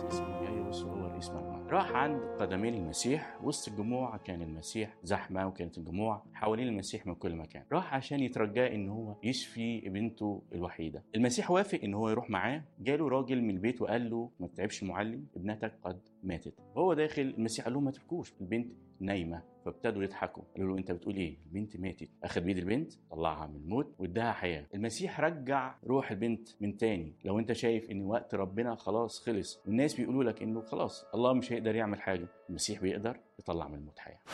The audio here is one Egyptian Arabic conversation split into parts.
اسمه يايروس وهو رئيس مرمى راح عند قدمين المسيح وسط الجموع كان المسيح زحمه وكانت الجموع حوالين المسيح من كل مكان راح عشان يترجاه ان هو يشفي بنته الوحيده المسيح وافق ان هو يروح معاه جاله راجل من البيت وقال له ما تتعبش المعلم ابنتك قد ماتت وهو داخل المسيح قال لهم ما تبكوش البنت نايمه فابتدوا يضحكوا قالوا له انت بتقول ايه البنت ماتت اخذ بيد البنت طلعها من الموت واداها حياه المسيح رجع روح البنت من تاني لو انت شايف ان وقت ربنا خلاص خلص والناس بيقولوا لك انه خلاص الله مش هيقدر يعمل حاجه المسيح بيقدر يطلع من الموت حياه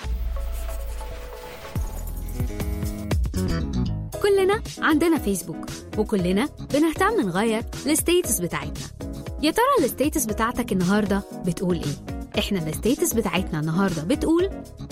كلنا عندنا فيسبوك وكلنا بنهتم نغير الستيتس بتاعتنا يا ترى الستيتس بتاعتك النهارده بتقول ايه احنا الستيتس بتاعتنا النهارده بتقول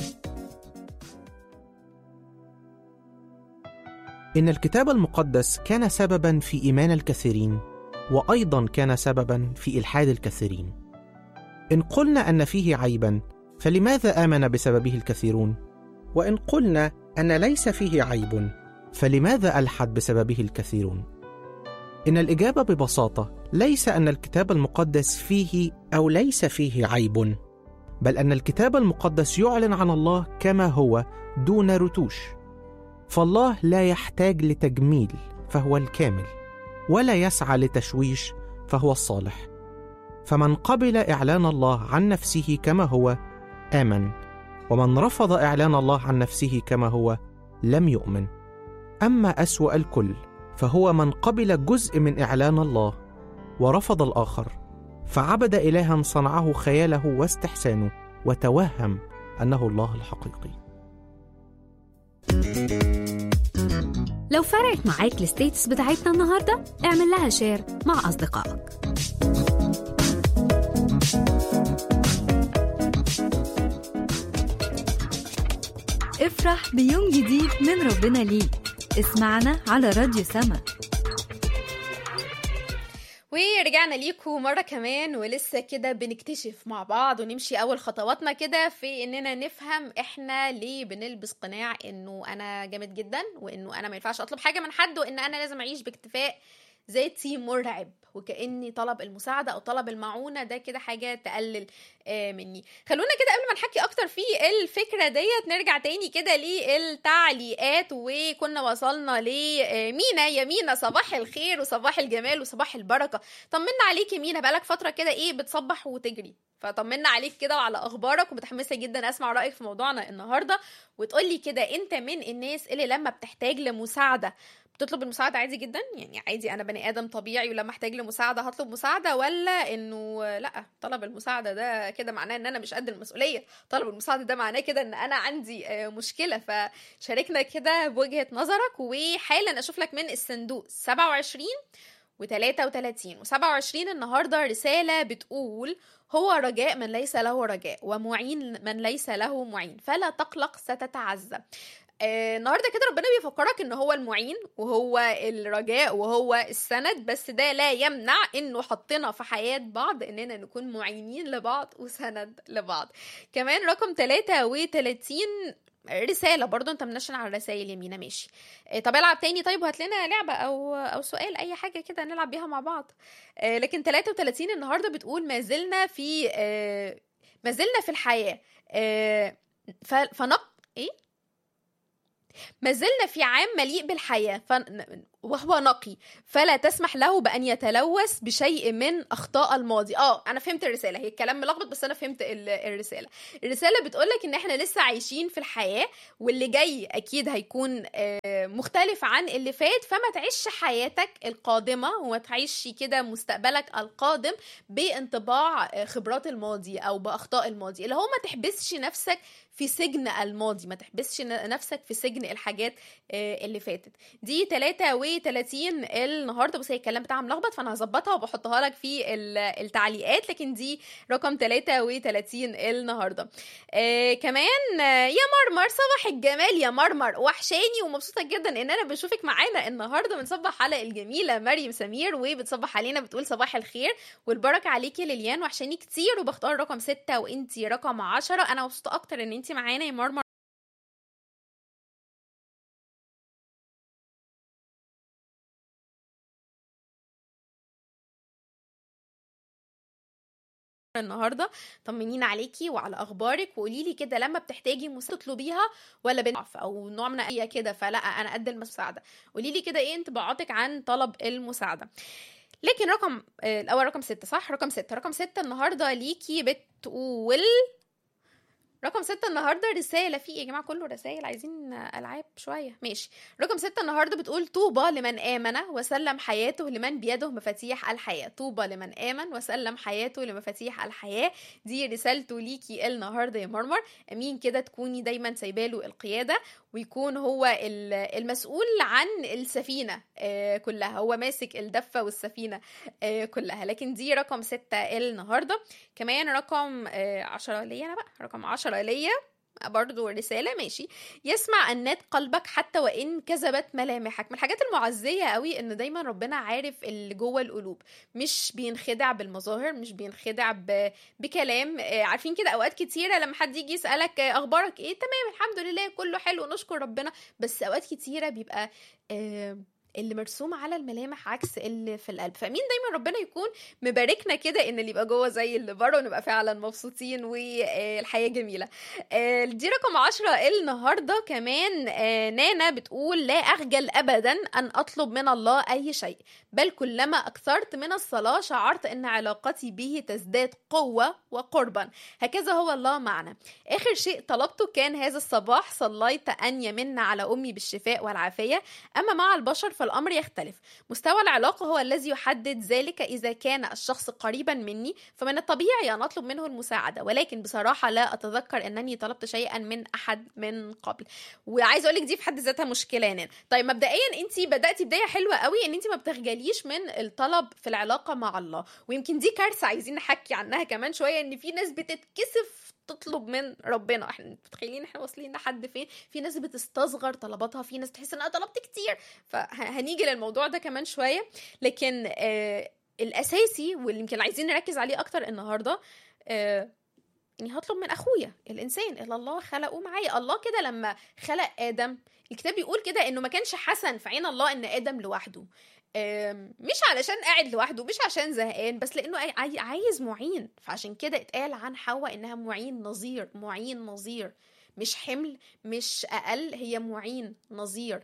إن الكتاب المقدس كان سببا في إيمان الكثيرين وأيضا كان سببا في إلحاد الكثيرين إن قلنا أن فيه عيبا فلماذا آمن بسببه الكثيرون؟ وإن قلنا أن ليس فيه عيب فلماذا ألحد بسببه الكثيرون؟ إن الإجابة ببساطة ليس أن الكتاب المقدس فيه أو ليس فيه عيب بل أن الكتاب المقدس يعلن عن الله كما هو دون رتوش فالله لا يحتاج لتجميل فهو الكامل ولا يسعى لتشويش فهو الصالح فمن قبل اعلان الله عن نفسه كما هو امن ومن رفض اعلان الله عن نفسه كما هو لم يؤمن اما اسوا الكل فهو من قبل جزء من اعلان الله ورفض الاخر فعبد الها صنعه خياله واستحسانه وتوهم انه الله الحقيقي لو فرقت معاك الستيتس بتاعتنا النهارده اعمل لها شير مع اصدقائك افرح بيوم جديد من ربنا ليك اسمعنا على راديو سما ورجعنا ليكم مرة كمان ولسه كده بنكتشف مع بعض ونمشي أول خطواتنا كده في إننا نفهم إحنا ليه بنلبس قناع إنه أنا جامد جدا وإنه أنا ما ينفعش أطلب حاجة من حد وإن أنا لازم أعيش باكتفاء ذاتي مرعب وكأني طلب المساعدة أو طلب المعونة ده كده حاجة تقلل آه مني خلونا كده قبل ما نحكي أكتر في الفكرة ديت نرجع تاني كده للتعليقات وكنا وصلنا لمينا يا مينا صباح الخير وصباح الجمال وصباح البركة طمنا عليك يا مينا بقالك فترة كده إيه بتصبح وتجري فطمنا عليك كده وعلى اخبارك ومتحمسه جدا اسمع رايك في موضوعنا النهارده وتقولي كده انت من الناس اللي لما بتحتاج لمساعده بتطلب المساعدة عادي جدا يعني عادي أنا بني آدم طبيعي ولما أحتاج لمساعدة هطلب مساعدة ولا إنه لأ طلب المساعدة ده كده معناه إن أنا مش قد المسؤولية طلب المساعدة ده معناه كده إن أنا عندي مشكلة فشاركنا كده بوجهة نظرك وحالا أشوف لك من الصندوق 27 و33 و27 النهارده رسالة بتقول هو رجاء من ليس له رجاء ومعين من ليس له معين فلا تقلق ستتعزى آه النهارده كده ربنا بيفكرك ان هو المعين وهو الرجاء وهو السند بس ده لا يمنع انه حطنا في حياه بعض اننا نكون معينين لبعض وسند لبعض كمان رقم 33 رسالة برضو انت منشن على الرسائل يمينة ماشي آه طب العب تاني طيب وهات لنا لعبة او او سؤال اي حاجة كده نلعب بيها مع بعض آه لكن 33 النهاردة بتقول ما زلنا في آه ما زلنا في الحياة آه فنق ايه ما زلنا في عام مليء بالحياة ف... وهو نقي فلا تسمح له بأن يتلوث بشيء من أخطاء الماضي اه أنا فهمت الرسالة هي الكلام ملخبط بس أنا فهمت الرسالة الرسالة بتقولك إن إحنا لسه عايشين في الحياة واللي جاي أكيد هيكون مختلف عن اللي فات فما تعيش حياتك القادمة وما تعيش كده مستقبلك القادم بانطباع خبرات الماضي أو بأخطاء الماضي اللي هو ما تحبسش نفسك في سجن الماضي ما تحبسش نفسك في سجن الحاجات اللي فاتت دي 33 النهارده بس هي الكلام بتاعها ملخبط فانا هظبطها وبحطها لك في التعليقات لكن دي رقم 33 النهارده آه كمان يا مرمر صباح الجمال يا مرمر وحشاني ومبسوطه جدا ان انا بشوفك معانا النهارده بنصبح على الجميله مريم سمير وبتصبح علينا بتقول صباح الخير والبركه عليكي ليليان وحشاني كتير وبختار رقم 6 وانتي رقم 10 انا مبسوطه اكتر ان انتي معانا يا مرمر النهارده طمنينا عليكي وعلى اخبارك وقولي لي كده لما بتحتاجي مساعده تطلبيها ولا بنضعف او نوع من اي كده فلا انا قد المساعده قولي لي كده ايه انطباعاتك عن طلب المساعده لكن رقم آه، الاول رقم ستة صح رقم ستة رقم ستة النهارده ليكي بتقول رقم ستة النهاردة رسالة في إيه يا جماعة كله رسائل عايزين ألعاب شوية ماشي رقم ستة النهاردة بتقول طوبى لمن آمن وسلم حياته لمن بيده مفاتيح الحياة طوبى لمن آمن وسلم حياته لمفاتيح الحياة دي رسالته ليكي النهاردة يا مرمر أمين كده تكوني دايما سايباله القيادة ويكون هو ال- المسؤول عن السفينة آه، كلها هو ماسك الدفة والسفينة آه، كلها لكن دي رقم ستة النهاردة كمان رقم آه، عشرة ليا أنا بقى رقم عشرة ليا برضو رسالة ماشي يسمع أنات قلبك حتى وإن كذبت ملامحك من الحاجات المعزية قوي إن دايما ربنا عارف اللي جوه القلوب مش بينخدع بالمظاهر مش بينخدع ب... بكلام آه، عارفين كده أوقات كتيرة لما حد يجي يسألك آه، أخبارك إيه تمام الحمد لله كله حلو نشكر ربنا بس أوقات كتيرة بيبقى آه اللي مرسوم على الملامح عكس اللي في القلب فمين دايما ربنا يكون مباركنا كده ان اللي يبقى جوه زي اللي بره ونبقى فعلا مبسوطين والحياه جميله آه، دي رقم عشرة النهارده كمان آه، نانا بتقول لا اخجل ابدا ان اطلب من الله اي شيء بل كلما اكثرت من الصلاه شعرت ان علاقتي به تزداد قوه وقربا هكذا هو الله معنا اخر شيء طلبته كان هذا الصباح صليت ان يمن على امي بالشفاء والعافيه اما مع البشر فالامر يختلف مستوى العلاقه هو الذي يحدد ذلك اذا كان الشخص قريبا مني فمن الطبيعي ان اطلب منه المساعده ولكن بصراحه لا اتذكر انني طلبت شيئا من احد من قبل وعايزه اقول لك دي في حد ذاتها مشكله يعني طيب مبدئيا انت بداتي بدايه حلوه قوي ان انت ما بتخجليش من الطلب في العلاقه مع الله ويمكن دي كارثه عايزين نحكي عنها كمان شويه ان في ناس بتتكسف تطلب من ربنا احنا متخيلين احنا واصلين لحد فين في ناس بتستصغر طلباتها في ناس تحس ان انا طلبت كتير فهنيجي للموضوع ده كمان شويه لكن آه الاساسي واللي يمكن عايزين نركز عليه اكتر النهارده آه اني هطلب من اخويا الانسان اللي الله خلقه معايا الله كده لما خلق ادم الكتاب بيقول كده انه ما كانش حسن في عين الله ان ادم لوحده آم، مش علشان قاعد لوحده مش عشان زهقان بس لانه عاي- عاي- عايز معين فعشان كده اتقال عن حواء انها معين نظير معين نظير مش حمل مش اقل هي معين نظير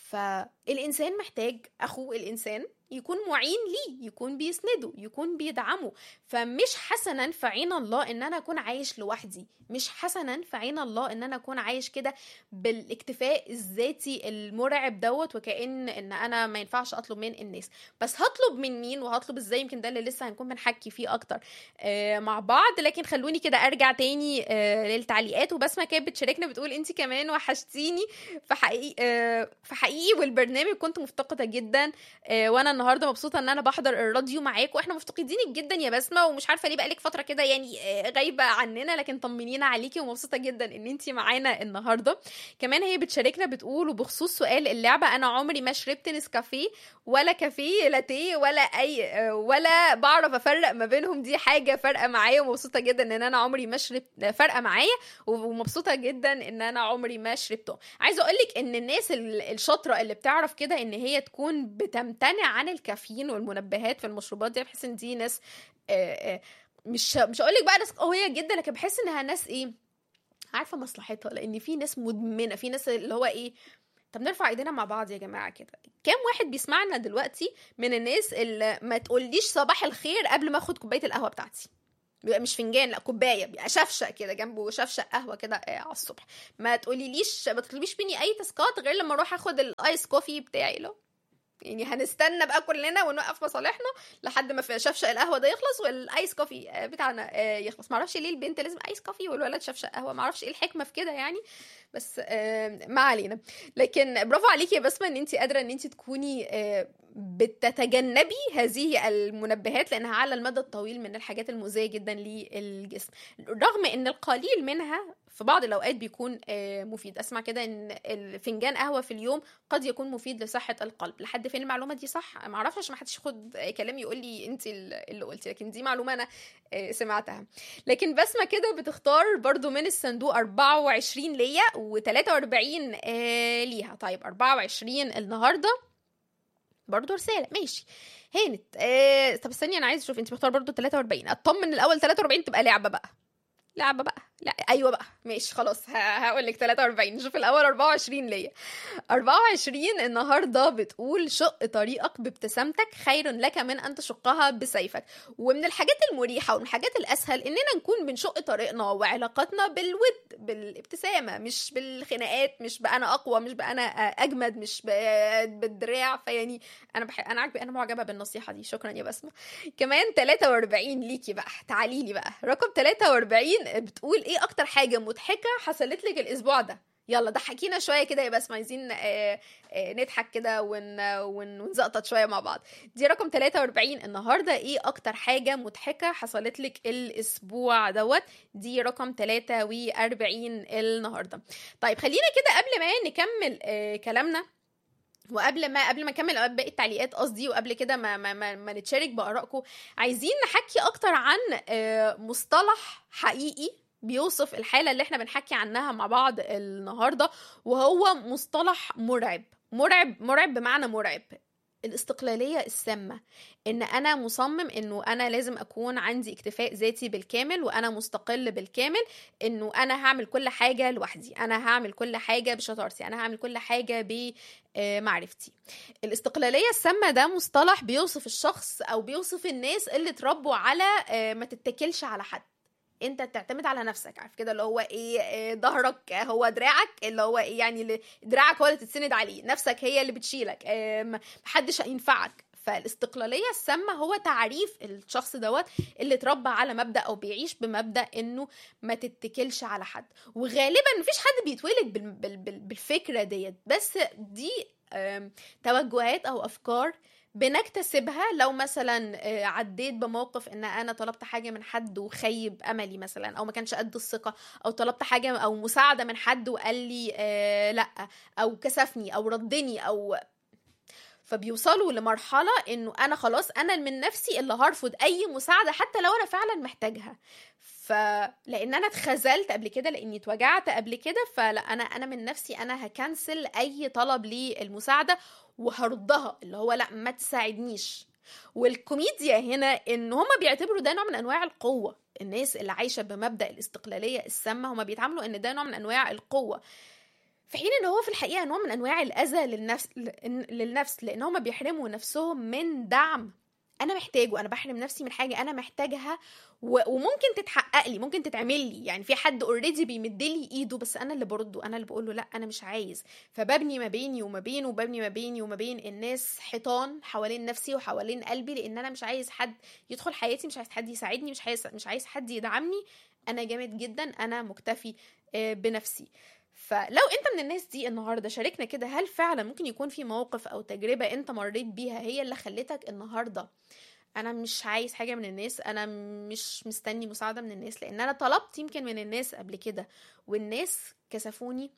فالانسان محتاج اخوه الانسان يكون معين ليه يكون بيسنده يكون بيدعمه فمش حسنا في عين الله ان انا اكون عايش لوحدي مش حسنا في عين الله ان انا اكون عايش كده بالاكتفاء الذاتي المرعب دوت وكأن ان انا ما ينفعش اطلب من الناس بس هطلب من مين وهطلب ازاي يمكن ده اللي لسه هنكون بنحكي فيه اكتر آه مع بعض لكن خلوني كده ارجع تاني آه للتعليقات وبسمه كانت بتشاركنا بتقول انت كمان وحشتيني فحقيقي آه فحقيقي والبرنامج كنت مفتقده جدا آه وانا النهارده مبسوطه ان انا بحضر الراديو معاك واحنا مفتقدينك جدا يا بسمه ومش عارفه ليه بقالك فتره كده يعني آه غايبه عننا لكن طمنينا عليكي ومبسوطه جدا ان انت معانا النهارده كمان هي بتشاركنا بتقول وبخصوص سؤال اللعبه انا عمري ما شربت نسكافيه ولا كافيه لاتيه ولا اي آه، ولا بعرف افرق ما بينهم دي حاجه فارقه معايا ومبسوطه جدا ان انا عمري ما شربت فارقه معايا ومبسوطه جدا ان انا عمري ما شربته عايزه اقول لك ان الناس ال- الشاطره اللي بتعرف كده ان هي تكون بتمتنع عن الكافيين والمنبهات في المشروبات دي بحس ان دي ناس آه، آه، مش مش هقول لك بقى ناس قويه جدا لكن بحس انها ناس ايه عارفه مصلحتها لان في ناس مدمنه في ناس اللي هو ايه طب نرفع ايدينا مع بعض يا جماعه كده كام واحد بيسمعنا دلوقتي من الناس اللي ما تقوليش صباح الخير قبل ما اخد كوبايه القهوه بتاعتي بيبقى مش فنجان لا كوبايه بيبقى شفشه كده جنبه شفشه قهوه كده آه، على الصبح ما تقوليليش ما تطلبيش مني اي تاسكات غير لما اروح اخد الايس كوفي بتاعي له يعني هنستنى بقى كلنا ونوقف مصالحنا لحد ما في شفشق القهوه ده يخلص والايس كوفي آه، بتاعنا آه، يخلص معرفش ليه البنت لازم ايس كوفي والولد شفشق قهوه معرفش ايه الحكمه في كده يعني بس آه، ما علينا لكن برافو عليكي يا بسمه ان انت قادره ان انت تكوني آه، بتتجنبي هذه المنبهات لانها على المدى الطويل من الحاجات المؤذيه جدا للجسم رغم ان القليل منها في بعض الاوقات بيكون آه، مفيد اسمع كده ان الفنجان قهوه في اليوم قد يكون مفيد لصحه القلب لحد فين المعلومه دي صح ما اعرفش عشان ما حدش ياخد كلامي يقول لي انت اللي قلتي لكن دي معلومه انا آه، سمعتها لكن بسمه كده بتختار برضو من الصندوق 24 ليا و43 آه ليها طيب 24 النهارده برضو رسالة ماشي هانت آه طب استني انا عايز اشوف انت مختار برضو 43 اطمن الاول 43 تبقى لعبه بقى لعبه بقى لا ايوه بقى ماشي خلاص هقول لك 43 نشوف الاول 24 ليا 24 النهارده بتقول شق طريقك بابتسامتك خير لك من ان تشقها بسيفك ومن الحاجات المريحه ومن الحاجات الاسهل اننا نكون بنشق طريقنا وعلاقاتنا بالود بالابتسامه مش بالخناقات مش بانا اقوى مش بانا اجمد مش ب- بالدراع فيعني انا بح... انا عاجبه انا معجبه بالنصيحه دي شكرا يا بسمه كمان 43 ليكي بقى تعالي لي بقى رقم 43 بتقول ايه اكتر حاجه مضحكه حصلت لك الاسبوع ده يلا ضحكينا شويه كده يا بسمه عايزين آه، آه، نضحك كده ون... ون... ونزقطط شويه مع بعض دي رقم 43 النهارده ايه اكتر حاجه مضحكه حصلت لك الاسبوع دوت دي رقم 43 النهارده طيب خلينا كده قبل ما نكمل آه، كلامنا وقبل ما قبل ما نكمل باقي التعليقات قصدي وقبل كده ما, ما, ما, ما نتشارك بارائكم عايزين نحكي اكتر عن آه، مصطلح حقيقي بيوصف الحالة اللي احنا بنحكي عنها مع بعض النهاردة وهو مصطلح مرعب مرعب مرعب بمعنى مرعب الاستقلالية السامة ان انا مصمم انه انا لازم اكون عندي اكتفاء ذاتي بالكامل وانا مستقل بالكامل انه انا هعمل كل حاجة لوحدي انا هعمل كل حاجة بشطارتي انا هعمل كل حاجة بمعرفتي الاستقلالية السامة ده مصطلح بيوصف الشخص او بيوصف الناس اللي اتربوا على آه، ما تتكلش على حد انت تعتمد على نفسك عارف كده اللي هو ايه آه، ظهرك هو دراعك اللي هو ايه يعني اللي- دراعك هو اللي تتسند عليه نفسك هي اللي بتشيلك آم، محدش هينفعك فالاستقلالية السامة هو تعريف الشخص دوت اللي اتربى على مبدأ أو بيعيش بمبدأ إنه ما تتكلش على حد وغالبا مفيش حد بيتولد بال- بال- بال- بالفكرة ديت بس دي آم، توجهات أو أفكار بنكتسبها لو مثلا آه، عديت بموقف ان انا طلبت حاجه من حد وخيب املي مثلا او ما كانش قد الثقه او طلبت حاجه او مساعده من حد وقال لي آه لا او كسفني او ردني او فبيوصلوا لمرحلة انه انا خلاص انا من نفسي اللي هرفض اي مساعدة حتى لو انا فعلا محتاجها فلان انا اتخذلت قبل كده لاني اتوجعت قبل كده فلا انا انا من نفسي انا هكنسل اي طلب للمساعدة وهردها اللي هو لا ما تساعدنيش والكوميديا هنا ان هما بيعتبروا ده نوع من انواع القوة الناس اللي عايشة بمبدأ الاستقلالية السامة هما بيتعاملوا ان ده نوع من انواع القوة في حين ان هو في الحقيقه نوع من انواع الاذى للنفس للنفس لان هم بيحرموا نفسهم من دعم انا محتاجه انا بحرم نفسي من حاجه انا محتاجها و... وممكن تتحقق لي ممكن تتعمل لي يعني في حد اوريدي بيمد لي ايده بس انا اللي برده انا اللي بقول له لا انا مش عايز فببني ما بيني وما بينه وببني ما بيني وما بين الناس حيطان حوالين نفسي وحوالين قلبي لان انا مش عايز حد يدخل حياتي مش عايز حد يساعدني مش عايز مش عايز حد يدعمني انا جامد جدا انا مكتفي آه، بنفسي فلو انت من الناس دي النهارده شاركنا كده هل فعلا ممكن يكون في موقف او تجربه انت مريت بيها هي اللي خلتك النهارده انا مش عايز حاجه من الناس انا مش مستني مساعده من الناس لان انا طلبت يمكن من الناس قبل كده والناس كسفوني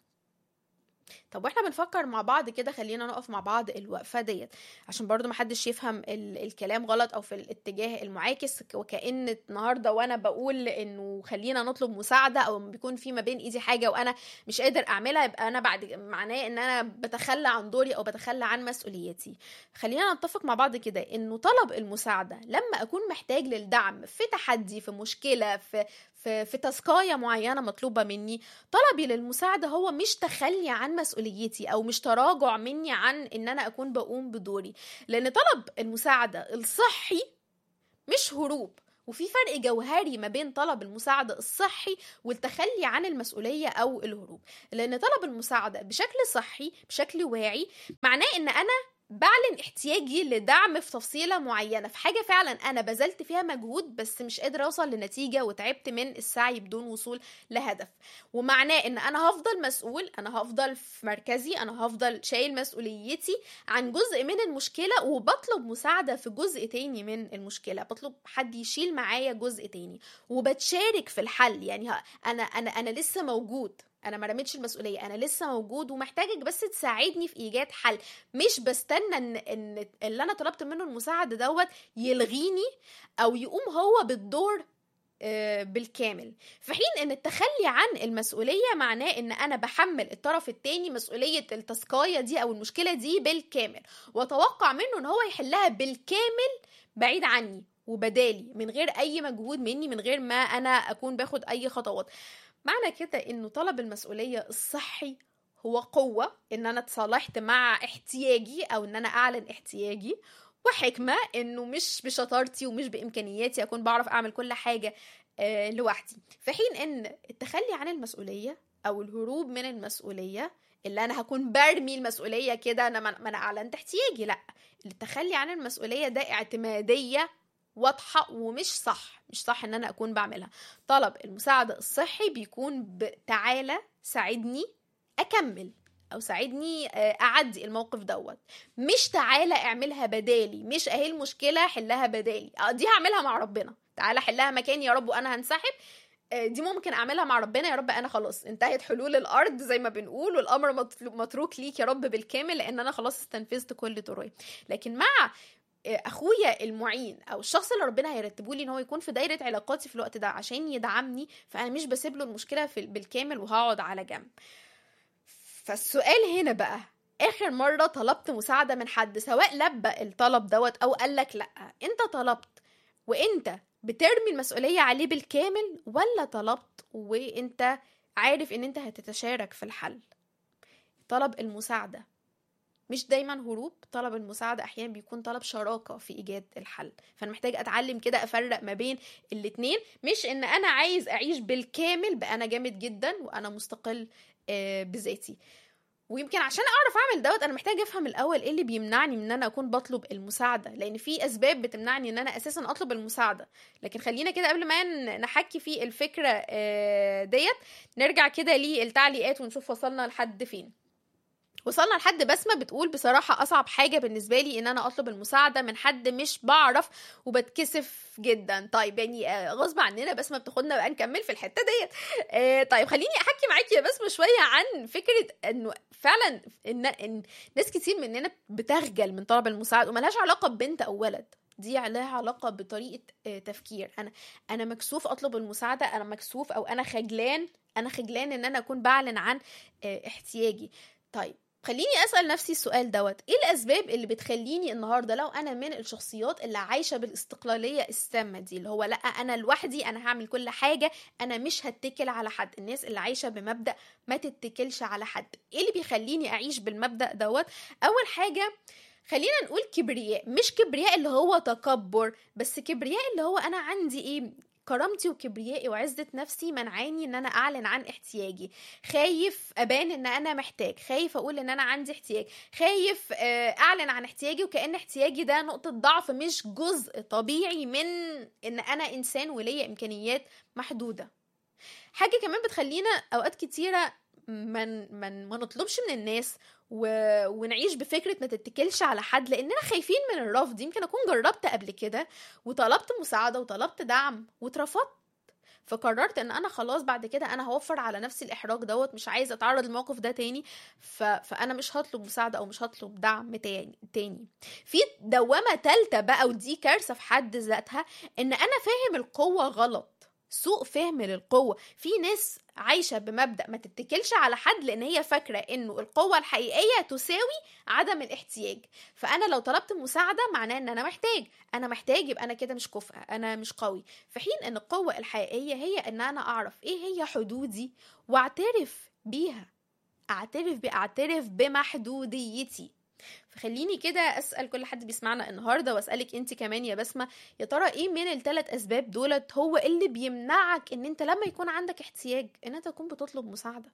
طب واحنا بنفكر مع بعض كده خلينا نقف مع بعض الوقفه ديت عشان برضو محدش يفهم ال- الكلام غلط او في الاتجاه المعاكس ك- وكأن النهارده وانا بقول انه خلينا نطلب مساعده او لما بيكون في ما بين ايدي حاجه وانا مش قادر اعملها يبقى انا بعد معناه ان انا بتخلى عن دوري او بتخلى عن مسؤوليتي خلينا نتفق مع بعض كده انه طلب المساعده لما اكون محتاج للدعم في تحدي في مشكله في في في تاسكايه معينه مطلوبه مني طلبي للمساعده هو مش تخلي عن مسؤوليتي او مش تراجع مني عن ان انا اكون بقوم بدوري لان طلب المساعده الصحي مش هروب وفي فرق جوهري ما بين طلب المساعدة الصحي والتخلي عن المسؤولية أو الهروب لأن طلب المساعدة بشكل صحي بشكل واعي معناه إن أنا بعلن احتياجي لدعم في تفصيلة معينة في حاجة فعلا أنا بذلت فيها مجهود بس مش قادرة أوصل لنتيجة وتعبت من السعي بدون وصول لهدف ومعناه ان انا هفضل مسؤول انا هفضل في مركزي انا هفضل شايل مسؤوليتي عن جزء من المشكله وبطلب مساعده في جزء تاني من المشكله بطلب حد يشيل معايا جزء تاني وبتشارك في الحل يعني ه- انا انا انا لسه موجود انا ما رميتش المسؤوليه انا لسه موجود ومحتاجك بس تساعدني في ايجاد حل مش بستنى ان ان اللي انا طلبت منه المساعده دوت يلغيني او يقوم هو بالدور آه، بالكامل في حين ان التخلي عن المسؤوليه معناه ان انا بحمل الطرف التاني مسؤوليه التسقايه دي او المشكله دي بالكامل واتوقع منه ان هو يحلها بالكامل بعيد عني وبدالي من غير اي مجهود مني من غير ما انا اكون باخد اي خطوات معنى كده انه طلب المسؤوليه الصحي هو قوه ان انا اتصالحت مع احتياجي او ان انا اعلن احتياجي وحكمه انه مش بشطارتي ومش بامكانياتي اكون بعرف اعمل كل حاجه آه، لوحدي في حين ان التخلي عن المسؤوليه او الهروب من المسؤوليه اللي انا هكون برمي المسؤوليه كده انا ما ما انا اعلنت احتياجي لا التخلي عن المسؤوليه ده اعتماديه واضحه ومش صح مش صح ان انا اكون بعملها طلب المساعده الصحي بيكون بتعالى ساعدني اكمل او ساعدني آه، اعدي الموقف دوت مش تعالى اعملها بدالي مش اهي المشكله حلها بدالي آه، دي هعملها مع ربنا تعالى حلها مكاني يا رب وانا هنسحب آه، دي ممكن اعملها مع ربنا يا رب انا خلاص انتهت حلول الارض زي ما بنقول والامر مطلو- متروك ليك يا رب بالكامل لان انا خلاص استنفذت كل طرقي لكن مع آه، اخويا المعين او الشخص اللي ربنا هيرتبه لي ان هو يكون في دايره علاقاتي في الوقت ده عشان يدعمني فانا مش بسيب له المشكله في بالكامل وهقعد على جنب فالسؤال هنا بقى اخر مره طلبت مساعده من حد سواء لبى الطلب دوت او قال لك لا انت طلبت وانت بترمي المسؤوليه عليه بالكامل ولا طلبت وانت عارف ان انت هتتشارك في الحل طلب المساعده مش دايما هروب طلب المساعدة أحيانا بيكون طلب شراكة في إيجاد الحل فأنا محتاج أتعلم كده أفرق ما بين الاتنين مش إن أنا عايز أعيش بالكامل بقى أنا جامد جدا وأنا مستقل آه، بذاتي ويمكن عشان اعرف اعمل دوت انا محتاجه افهم الاول ايه اللي بيمنعني من ان انا اكون بطلب المساعده لان في اسباب بتمنعني ان انا اساسا اطلب المساعده لكن خلينا كده قبل ما ن- نحكي في الفكره آه، ديت نرجع كده للتعليقات ونشوف وصلنا لحد فين وصلنا لحد بسمة بتقول بصراحة أصعب حاجة بالنسبة لي إن أنا أطلب المساعدة من حد مش بعرف وبتكسف جدا طيب يعني آه، غصب عننا بسمة بتاخدنا بقى نكمل في الحتة ديت آه، طيب خليني أحكي معاكي يا بسمة شوية عن فكرة إنه فعلا إن, إن ناس كتير مننا بتخجل من طلب المساعدة وملهاش علاقة ببنت أو ولد دي لها علاقة بطريقة آه، تفكير أنا أنا مكسوف أطلب المساعدة أنا مكسوف أو أنا خجلان أنا خجلان إن أنا أكون بعلن عن آه، احتياجي طيب خليني اسال نفسي السؤال دوت ايه الاسباب اللي بتخليني النهارده لو انا من الشخصيات اللي عايشه بالاستقلاليه السامه دي اللي هو لا انا لوحدي انا هعمل كل حاجه انا مش هتكل على حد الناس اللي عايشه بمبدا ما تتكلش على حد ايه اللي بيخليني اعيش بالمبدا دوت اول حاجه خلينا نقول كبرياء مش كبرياء اللي هو تكبر بس كبرياء اللي هو انا عندي ايه كرامتي وكبريائي وعزة نفسي منعاني ان انا اعلن عن احتياجي خايف ابان ان انا محتاج خايف اقول ان انا عندي احتياج خايف آه، اعلن عن احتياجي وكأن احتياجي ده نقطة ضعف مش جزء طبيعي من ان انا انسان وليا امكانيات محدودة حاجة كمان بتخلينا اوقات كتيرة من من ما نطلبش من الناس و... ونعيش بفكره ما تتكلش على حد لاننا خايفين من الرفض يمكن اكون جربت قبل كده وطلبت مساعده وطلبت دعم واترفضت فقررت ان انا خلاص بعد كده انا هوفر على نفسي الاحراج دوت مش عايزه اتعرض للموقف ده تاني ف... فانا مش هطلب مساعده او مش هطلب دعم تاني تاني في دوامه تالته بقى ودي كارثه في حد ذاتها ان انا فاهم القوه غلط سوء فهم للقوة في ناس عايشة بمبدأ ما تتكلش على حد لأن هي فاكرة إنه القوة الحقيقية تساوي عدم الاحتياج فأنا لو طلبت مساعدة معناه إن أنا محتاج أنا محتاج يبقى أنا كده مش كفء أنا مش قوي في حين إن القوة الحقيقية هي إن أنا أعرف إيه هي حدودي وأعترف بيها أعترف بأعترف بمحدوديتي فخليني كده اسال كل حد بيسمعنا النهارده واسالك انت كمان يا بسمه يا ترى ايه من الثلاث اسباب دولت هو اللي بيمنعك ان انت لما يكون عندك احتياج ان انت تكون بتطلب مساعده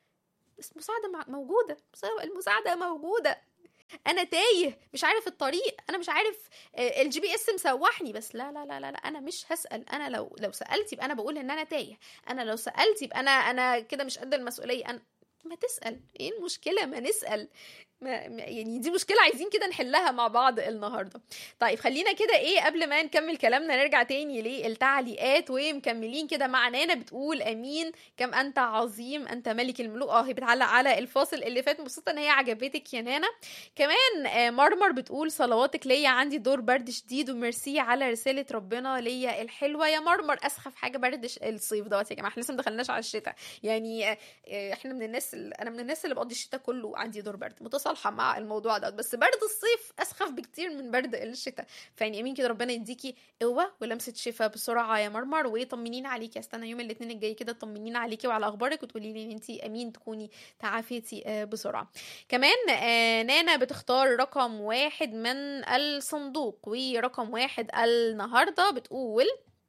بس مساعده مع- موجوده المساعده موجوده انا تايه مش عارف الطريق انا مش عارف آه، الجي بي اس مسوحني بس لا لا لا لا, لا انا مش هسال انا لو لو سالت يبقى انا بقول ان انا تايه انا لو سالت يبقى انا انا كده مش قد المسؤوليه انا ما تسال ايه المشكله ما نسال ما ما- يعني دي مشكله عايزين كده نحلها مع بعض النهارده طيب خلينا كده ايه قبل ما نكمل كلامنا نرجع تاني للتعليقات ومكملين كده مع نانا بتقول امين كم انت عظيم انت ملك الملوك اه هي بتعلق على الفاصل اللي فات مبسوطه ان هي عجبتك يا نانا كمان آه، مرمر بتقول صلواتك ليا عندي دور برد شديد وميرسي على رساله ربنا ليا الحلوه يا مرمر اسخف حاجه برد ش- الصيف دوت يا جماعه احنا لسه ما دخلناش على الشتاء يعني آه، آه، احنا من الناس ال- انا من الناس اللي بقضي الشتاء كله عندي دور برد متصالحه مع الموضوع ده بس برد الصيف اسخف بكتير من برد الشتاء فيعني امين كده ربنا يديكي قوه ولمسه شفاء بسرعه يا مرمر وطمنينا عليكي استنى يوم الاثنين الجاي كده طمنينا عليكي وعلى اخبارك وتقولي لي ان انت امين تكوني تعافيتي آه، بسرعه كمان آه، نانا بتختار رقم واحد من الصندوق ورقم واحد النهارده بتقول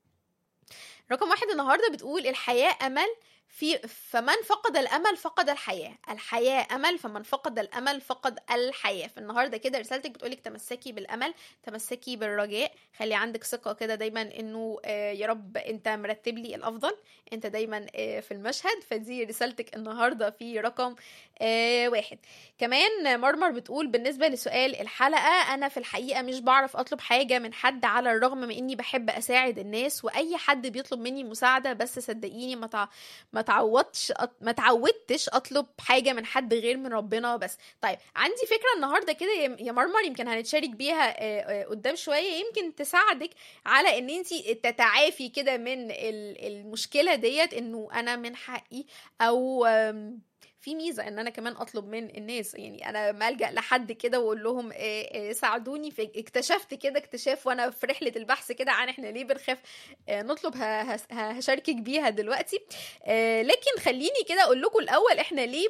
رقم واحد النهارده بتقول الحياه امل في فمن فقد الامل فقد الحياه الحياه امل فمن فقد الامل فقد الحياه فالنهارده كده رسالتك بتقولك تمسكي بالامل تمسكي بالرجاء خلي عندك ثقه كده دايما انه آه، يا رب انت مرتب لي الافضل انت دايما آه، في المشهد فدي رسالتك النهارده في رقم آه، واحد كمان مرمر بتقول بالنسبه لسؤال الحلقه انا في الحقيقه مش بعرف اطلب حاجه من حد على الرغم من اني بحب اساعد الناس واي حد بيطلب مني مساعده بس صدقيني ما تع... ما تعودتش أط... ما تعودتش اطلب حاجه من حد غير من ربنا بس طيب عندي فكره النهارده كده يا يا مرمر يمكن هنتشارك بيها آه، آه، قدام شويه يمكن تساعدك على ان انت تتعافي كده من ال- المشكله ديت انه انا من حقي او آم، في ميزه ان انا كمان اطلب من الناس يعني انا ملجا لحد كده واقول لهم آه، آه، ساعدوني في اكتشفت كده اكتشاف وانا في رحله البحث كده عن احنا ليه بنخاف آه، نطلب ه- هس- ه- هشاركك بيها دلوقتي آه، لكن خليني كده اقول لكم الاول احنا ليه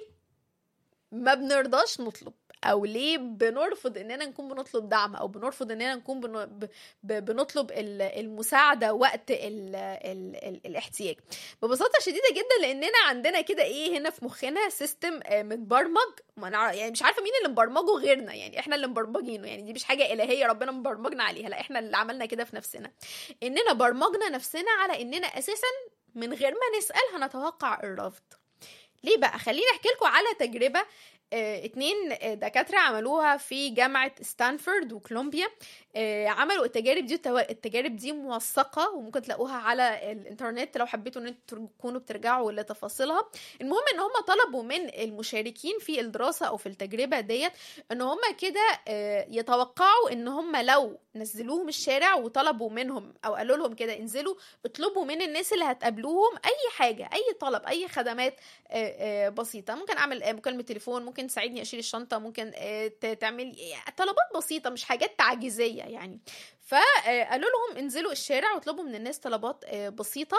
ما بنرضاش نطلب او ليه بنرفض اننا نكون بنطلب دعم او بنرفض اننا نكون بن... ب... ب... بنطلب ال- المساعده وقت ال... ال... ال... الاحتياج ببساطه شديده جدا لاننا عندنا كده ايه هنا في مخنا سيستم متبرمج ما نعرف يعني مش عارفه مين اللي مبرمجه غيرنا يعني احنا اللي مبرمجينه يعني دي مش حاجه الهيه ربنا مبرمجنا عليها لا احنا اللي عملنا كده في نفسنا اننا برمجنا نفسنا على اننا اساسا من غير ما نسال هنتوقع الرفض ليه بقى خليني احكي لكم على تجربه آه، اتنين آه، دكاترة عملوها في جامعة ستانفورد وكولومبيا آه، عملوا التجارب دي والتوا- التجارب دي موثقة وممكن تلاقوها على الانترنت لو حبيتوا ان انتوا تكونوا بترجعوا لتفاصيلها المهم ان هم طلبوا من المشاركين في الدراسة او في التجربة ديت ان هم كده آه، يتوقعوا ان هم لو نزلوهم الشارع وطلبوا منهم او قالوا لهم كده انزلوا اطلبوا من الناس اللي هتقابلوهم اي حاجة اي طلب اي خدمات آه، آه، بسيطه ممكن اعمل آه، مكالمه تليفون ممكن تساعدني اشيل الشنطه ممكن آه، ت- تعمل آه، طلبات بسيطه مش حاجات تعجيزيه يعني فقالوا لهم انزلوا الشارع واطلبوا من الناس طلبات آه، بسيطه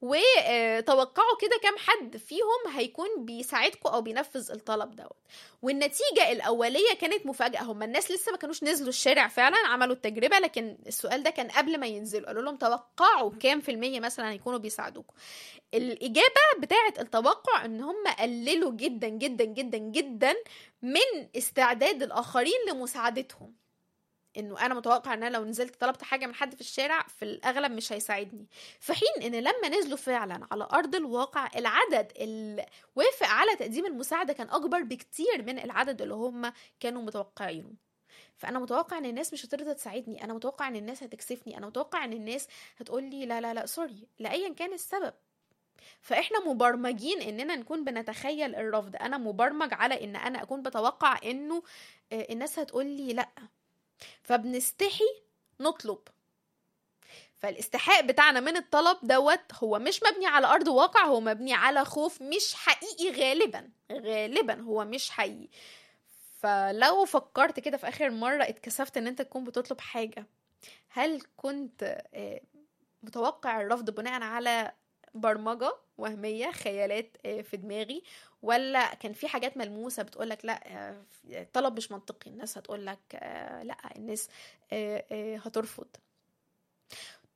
وتوقعوا كده كام حد فيهم هيكون بيساعدكم او بينفذ الطلب دوت والنتيجه الاوليه كانت مفاجاه هم الناس لسه ما كانوش نزلوا الشارع فعلا عملوا التجربه لكن السؤال ده كان قبل ما ينزلوا قالوا لهم توقعوا كام في المية مثلا هيكونوا بيساعدوكم الإجابة بتاعة التوقع إن هم قللوا جدا جدا جدا جدا من استعداد الآخرين لمساعدتهم انه انا متوقع ان انا لو نزلت طلبت حاجه من حد في الشارع في الاغلب مش هيساعدني في حين ان لما نزلوا فعلا على ارض الواقع العدد اللي وافق على تقديم المساعده كان اكبر بكتير من العدد اللي هم كانوا متوقعينه فانا متوقع ان الناس مش هترضى تساعدني انا متوقع ان الناس هتكسفني انا متوقع ان الناس هتقول لي لا لا لا سوري لايا كان السبب فاحنا مبرمجين اننا نكون بنتخيل الرفض انا مبرمج على ان انا اكون بتوقع انه آه، الناس هتقول لي لا فبنستحي نطلب فالاستحقاق بتاعنا من الطلب دوت هو مش مبني على ارض واقع هو مبني على خوف مش حقيقي غالبا غالبا هو مش حقيقي فلو فكرت كده في اخر مره اتكسفت ان انت تكون بتطلب حاجه هل كنت آه، متوقع الرفض بناء على برمجه وهميه خيالات آه، في دماغي ولا كان في حاجات ملموسه بتقولك لا آه، طلب مش منطقي الناس هتقولك آه، لا الناس آه، آه، هترفض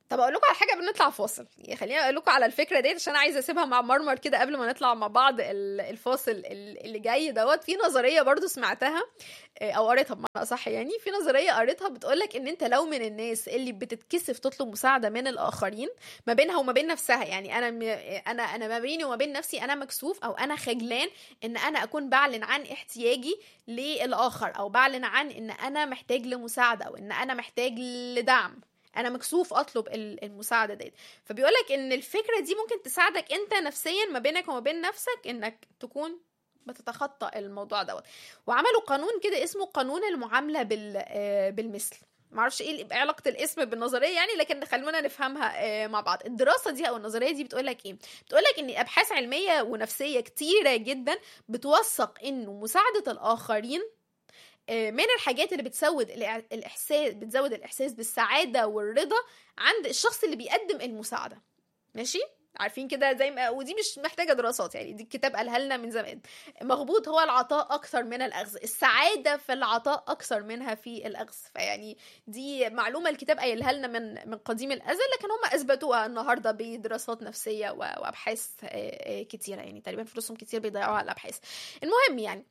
طب اقول لكم على حاجه قبل ما نطلع فاصل يعني خليني اقول لكم على الفكره ديت عشان عايزه اسيبها مع مرمر كده قبل ما نطلع مع بعض ال- الفاصل ال- اللي جاي دوت في نظريه برضو سمعتها آه، او قريتها بمعنى اصح يعني في نظريه قريتها بتقولك ان انت لو من الناس اللي بتتكسف تطلب مساعده من الاخرين ما بينها وما بين نفسها يعني انا م... انا انا ما بيني وما بين نفسي انا مكسوف او انا خجلان ان انا اكون بعلن عن احتياجي للاخر او بعلن عن ان انا محتاج لمساعده او ان انا محتاج لدعم انا مكسوف اطلب ال- المساعده ديت فبيقولك ان الفكره دي ممكن تساعدك انت نفسيا ما بينك وما بين نفسك انك تكون بتتخطى الموضوع دوت وعملوا قانون كده اسمه قانون المعامله بال آه، بالمثل معرفش ايه إيه علاقه الاسم بالنظريه يعني لكن خلونا نفهمها آه، مع بعض الدراسه دي او النظريه دي بتقول لك ايه بتقول لك ان ابحاث علميه ونفسيه كتيره جدا بتوثق انه مساعده الاخرين آه، من الحاجات اللي بتزود الإع- الاحساس بتزود الاحساس بالسعاده والرضا عند الشخص اللي بيقدم المساعده ماشي عارفين كده زي ما ودي مش محتاجه دراسات يعني دي الكتاب قالها لنا من زمان مغبوط هو العطاء اكثر من الاخذ السعاده في العطاء اكثر منها في الاخذ فيعني دي معلومه الكتاب قايلها لنا من من قديم الازل لكن هم اثبتوها النهارده بدراسات نفسيه و- وابحاث آه، آه، كتيره يعني تقريبا فلوسهم كتير بيضيعوها على الابحاث المهم يعني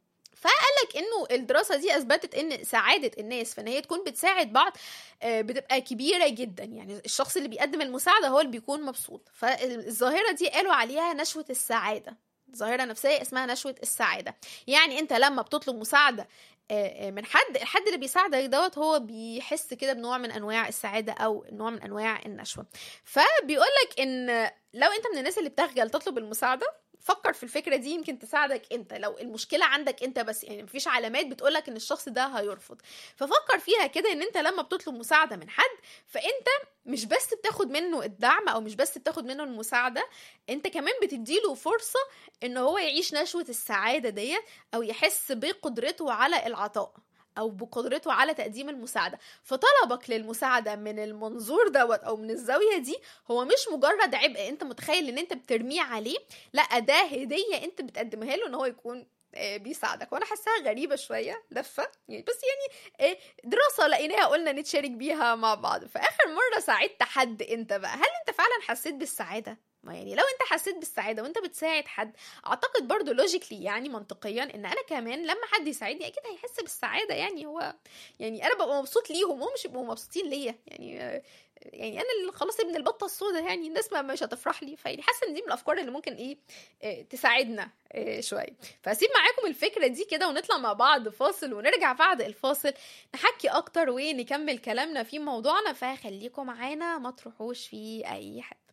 فقالك انه الدراسه دي اثبتت ان سعاده الناس في ان هي تكون بتساعد بعض آه، بتبقى كبيره جدا يعني الشخص اللي بيقدم المساعده هو اللي بيكون مبسوط فالظاهره دي قالوا عليها نشوه السعاده ظاهره نفسيه اسمها نشوه السعاده يعني انت لما بتطلب مساعده آه، آه، من حد الحد اللي بيساعدك دوت هو بيحس كده بنوع من انواع السعاده او نوع من انواع النشوه فبيقولك ان لو انت من الناس اللي بتخجل تطلب المساعده فكر في الفكره دي يمكن تساعدك انت لو المشكله عندك انت بس يعني مفيش علامات بتقولك ان الشخص ده هيرفض ففكر فيها كده ان انت لما بتطلب مساعده من حد فانت مش بس بتاخد منه الدعم او مش بس بتاخد منه المساعده انت كمان بتديله فرصه ان هو يعيش نشوه السعاده ديت او يحس بقدرته على العطاء او بقدرته على تقديم المساعده فطلبك للمساعده من المنظور دوت او من الزاويه دي هو مش مجرد عبء انت متخيل ان انت بترميه عليه لا ده هديه انت بتقدمها له ان هو يكون آه، بيساعدك وانا حاساها غريبه شويه لفه يعني بس يعني آه، دراسه لقيناها قلنا نتشارك بيها مع بعض فاخر مره ساعدت حد انت بقى هل انت فعلا حسيت بالسعاده ما يعني لو انت حسيت بالسعاده وانت بتساعد حد اعتقد برضو لوجيكلي يعني منطقيا ان انا كمان لما حد يساعدني اكيد هيحس بالسعاده يعني هو يعني انا ببقى مبسوط ليهم وهم مش بيبقوا مبسوطين ليا يعني آه، يعني انا اللي خلاص ابن البطه السوداء يعني الناس ما مش هتفرح لي فيعني حاسه ان دي من الافكار اللي ممكن ايه آه، تساعدنا آه، شويه فاسيب معاكم الفكره دي كده ونطلع مع بعض فاصل ونرجع بعد الفاصل نحكي اكتر ونكمل كلامنا في موضوعنا فخليكم معانا ما تروحوش في اي حته